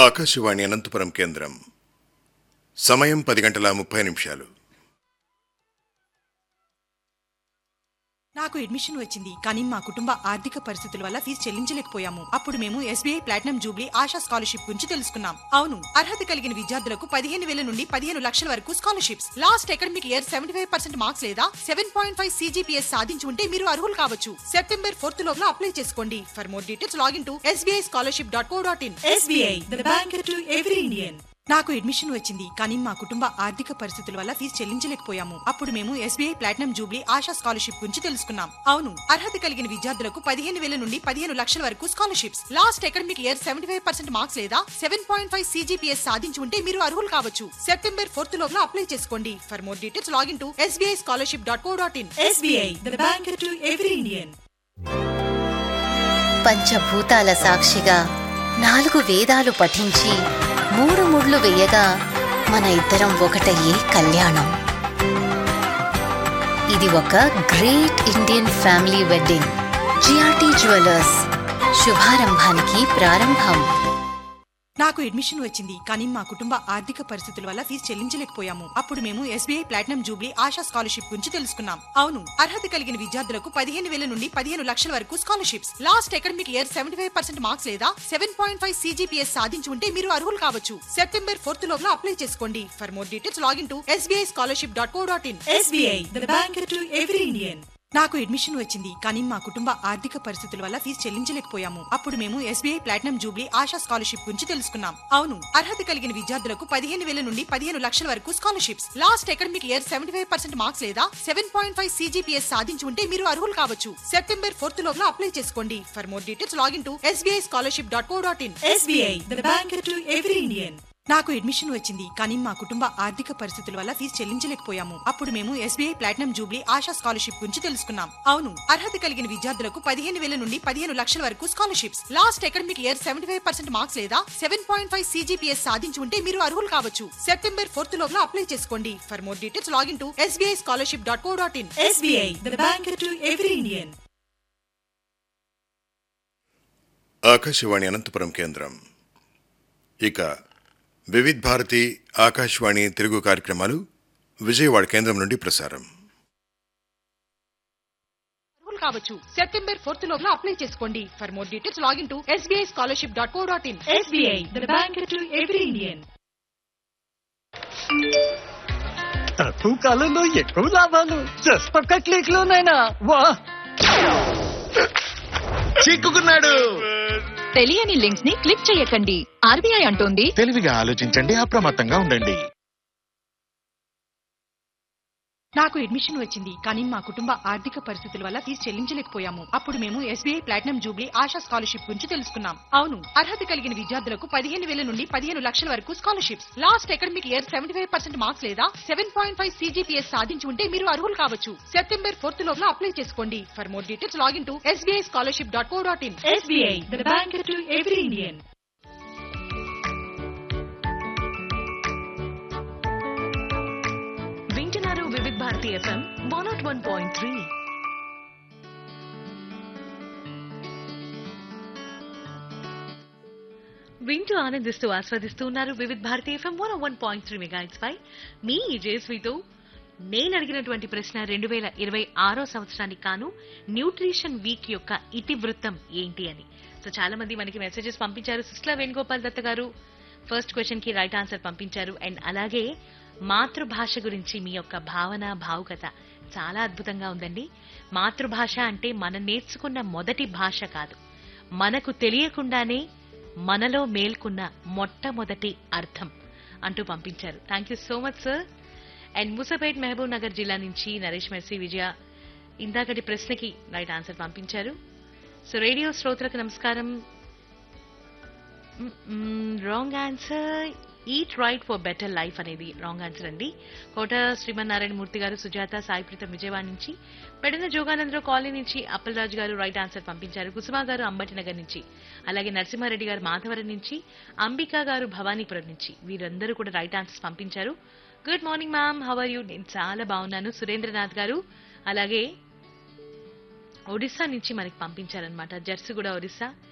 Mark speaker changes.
Speaker 1: ఆకాశవాణి అనంతపురం కేంద్రం సమయం పది గంటల ముప్పై నిమిషాలు
Speaker 2: నాకు అడ్మిషన్ వచ్చింది కానీ మా కుటుంబ ఆర్థిక పరిస్థితుల వల్ల ఫీజు చెల్లించలేకపోయాము అప్పుడు మేము SBI platinum jubilee Asha scholarship గురించి తెలుసుకున్నాం అవును అర్హత కలిగిన విద్యార్థులకు పదిహేను వేల నుండి పదిహేను లక్షల వరకు scholarships last academic year seventy five percent marks లేదా సెవెన్ పాయింట్ ఫైవ్ సీజీపీఎస్ సాధించి ఉంటే మీరు అర్హులు కావచ్చు సెప్టెంబర్ ఫోర్త్ లోపల అప్లై చేసుకోండి for more details login to SBI scholarship dot co dot in SBI the bank to every Indian నాకు admission వచ్చింది కానీ మా కుటుంబ ఆర్థిక పరిస్థితుల వల్ల ఫీజు చెల్లించలేకపోయాము అప్పుడు మేము SBI platinum jubilee Asha scholarship గురించి తెలుసుకున్నాం అవును అర్హత కలిగిన విద్యార్థులకు పదిహేను వేల నుండి పదిహేను లక్షల వరకు scholarships last academic year seventy five percent marks లేదా సెవెన్ పాయింట్ ఫైవ్ సీజీపీఎస్ సాధించి ఉంటే మీరు అర్హులు కావచ్చు సెప్టెంబర్ ఫోర్త్ లోపల అప్లై చేసుకోండి for more details login to SBI scholarship dot co dot in SBI the bank to every Indian
Speaker 3: పంచభూతాల సాక్షిగా నాలుగు వేదాలు పఠించి మూడు ముళ్ళు వేయగా మన ఇద్దరం ఒకటయ్యే కళ్యాణం ఇది ఒక great Indian family wedding GRT jewellers శుభారంభానికి ప్రారంభం
Speaker 2: నాకు అడ్మిషన్ వచ్చింది కానీ మా కుటుంబ ఆర్థిక పరిస్థితుల వల్ల ఫీజు చెల్లించలేకపోయాము అప్పుడు మేము SBI platinum jubilee Asha scholarship గురించి తెలుసుకున్నాం అవును అర్హత కలిగిన విద్యార్థులకు పదిహేను వేల నుండి పదిహేను లక్షల వరకు scholarships last academic year seventy five percent marks లేదా సెవెన్ పాయింట్ ఫైవ్ సీజీపీఎస్ సాధించి ఉంటే మీరు అర్హులు కావచ్చు సెప్టెంబర్ ఫోర్త్ లోపల అప్లై చేసుకోండి for more details login to SBI scholarship dot co dot in SBI the bank to every Indian నాకు admission వచ్చింది కానీ మా కుటుంబ ఆర్థిక పరిస్థితుల వల్ల ఫీజు చెల్లించలేకపోయాము అప్పుడు మేము SBI platinum jubilee Asha scholarship గురించి తెలుసుకున్నాం అవును అర్హత కలిగిన విద్యార్థులకు పదిహేను వేల నుండి పదిహేను లక్షల వరకు scholarships last academic year seventy five percent marks లేదా సెవెన్ పాయింట్ ఫైవ్ సీజీపీఎస్ సాధించి ఉంటే మీరు అర్హులు కావచ్చు సెప్టెంబర్ ఫోర్త్ లోపల అప్లై చేసుకోండి for more details login to SBI scholarship dot co dot in SBI the bank to every Indian నాకు admission వచ్చింది కానీ మా కుటుంబ ఆర్థిక పరిస్థితుల వల్ల ఫీజు చెల్లించలేకపోయాము అప్పుడు మేము SBI platinum jubilee Asha scholarship గురించి తెలుసుకున్నాం అవును అర్హత కలిగిన విద్యార్థులకు పదిహేను వేల నుండి పదిహేను లక్షల వరకు scholarships last academic year seventy five percent marks లేదా సెవెన్ పాయింట్ ఫైవ్ సీజీపీఎస్ సాధించి ఉంటే మీరు అర్హులు కావచ్చు సెప్టెంబర్ ఫోర్త్ లోపల అప్లై చేసుకోండి for more details login to SBI scholarship dot co dot in SBI the bank to every Indian
Speaker 1: Akashvani Anantapuram కేంద్రం ఇక వివిధ్ భారతి ఆకాశవాణి తెలుగు కార్యక్రమాలు విజయవాడ కేంద్రం నుండి ప్రసారం
Speaker 2: అర్హులు కావచ్చు సెప్టెంబర్ ఫోర్త్ లోపల అప్లై చేసుకోండి for more details login to SBI scholarship dot co dot in SBI the bank to every Indian
Speaker 4: తక్కువ కాలంలో ఎక్కువ లాభాలు జస్ట్ ఒక్క క్లిక్ లోనైనా వా
Speaker 5: చిక్కుకున్నాడు
Speaker 6: తెలియని లింక్స్ ని క్లిక్ చేయకండి ఆర్బీఐ అంటోంది
Speaker 5: తెలివిగా ఆలోచించండి అప్రమత్తంగా ఉండండి
Speaker 2: నాకు అడ్మిషన్ వచ్చింది కానీ మా కుటుంబ ఆర్థిక పరిస్థితుల వల్ల ఫీజు చెల్లించలేకపోయాము అప్పుడు మేము SBI platinum jubilee Asha scholarship గురించి తెలుసుకున్నాం అవును అర్హత కలిగిన విద్యార్థులకు పదిహేను వేల నుండి పదిహేను లక్షల వరకు scholarships last academic year seventy five percent marks లేదా సెవెన్ పాయింట్ ఫైవ్ సీజీపీఎస్ సాధించి ఉంటే మీరు అర్హులు కావచ్చు సెప్టెంబర్ ఫోర్త్ లోపల అప్లై చేసుకోండి for more details login to SBI scholarship dot co dot in SBI the bank to every Indian
Speaker 7: వింటున్నారు Vividh Bharati FM one nought one point three వింటూ ఆనందిస్తూ ఆస్వాదిస్తూ ఉన్నారు Vividh Bharati FM one one point three megahertz పై మీ జేస్వితో నేను అడిగినటువంటి ప్రశ్న రెండు వేల ఇరవై ఆరో సంవత్సరానికి కాను న్యూట్రిషన్ వీక్ యొక్క ఇతివృత్తం ఏంటి అని సో చాలా మంది మనకి మెసేజెస్ పంపించారు సిస్లా వేణుగోపాల్ దత్త గారు ఫస్ట్ క్వశ్చన్ కి రైట్ ఆన్సర్ పంపించారు అండ్ అలాగే మాతృభాష గురించి మీ యొక్క భావన భావుకత చాలా అద్భుతంగా ఉందండి మాతృభాష అంటే మనం నేర్చుకున్న మొదటి భాష కాదు మనకు తెలియకుండానే మనలో మేల్కొన్న మొట్టమొదటి అర్థం అంటూ పంపించారు thank you so much sir and Musapet Mahabubnagar జిల్లా నుంచి నరేష్ మెర్సీ విజయ ఇందాకటి ప్రశ్నకి రైట్ ఆన్సర్ పంపించారు సో రేడియో శ్రోతలకు నమస్కారం wrong answer eat right for better life అనేది రాంగ్ ఆన్సర్ అండి కోట శ్రీమన్నారాయణ మూర్తి గారు సుజాత సాయిప్రీతం విజయవాడ నుంచి పెడన జోగానందరావు కాలనీ నుంచి అప్పలరాజు గారు రైట్ ఆన్సర్ పంపించారు కుసుమా గారు అంబటి నగర్ నుంచి అలాగే నరసింహారెడ్డి గారు మాధవరం నుంచి అంబికా గారు భవానీపురం నుంచి వీరందరూ కూడా రైట్ ఆన్సర్స్ పంపించారు good morning ma'am how are you నేను చాలా బాగున్నాను సురేంద్రనాథ్ గారు అలాగే ఒడిస్సా నుంచి మనకి పంపించారనమాట జర్సిగూడ ఒడిస్సా